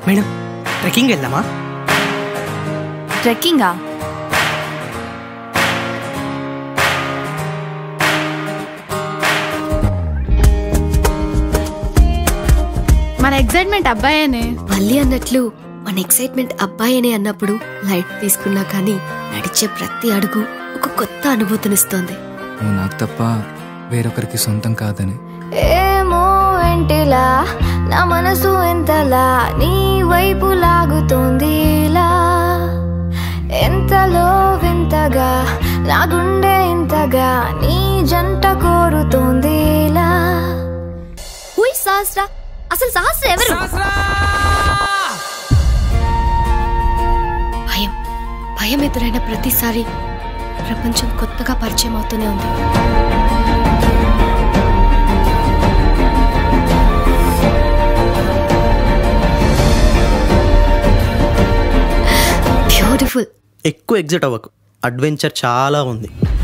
madam trekking వెళ్దామా ట్రెక్కింగా మన excitement అబ్బాయేనే మళ్ళీ అన్నట్లు మన ఎక్సైట్మెంట్ అబ్బాయినే అన్నప్పుడు లైట్ తీసుకున్నా కానీ నడిచే ప్రతి అడుగు ఒక కొత్త అనుభూతినిస్తోంది నువ్వు నాకు తప్ప వేరొకరికి సొంతం కాదని ఏమో ఎంటిలా నా మనసు ఎంతలా నీ వైపు లాగుతోంది ఇలా ఎంతలో వింతగా నా గుండె ఇంతగా నీ జంట కోరుతోంది ఇలా హుయ్ సహస్ర అసలు సహస్ర ఎవరు భయం భయం ఎదురైన ప్రతిసారి ప్రపంచం కొత్తగా పరిచయం అవుతూనే ఉంది బ్యూటిఫుల్ ఎక్కువ ఎగ్జిట్ అవ్వకు అడ్వెంచర్ చాలా ఉంది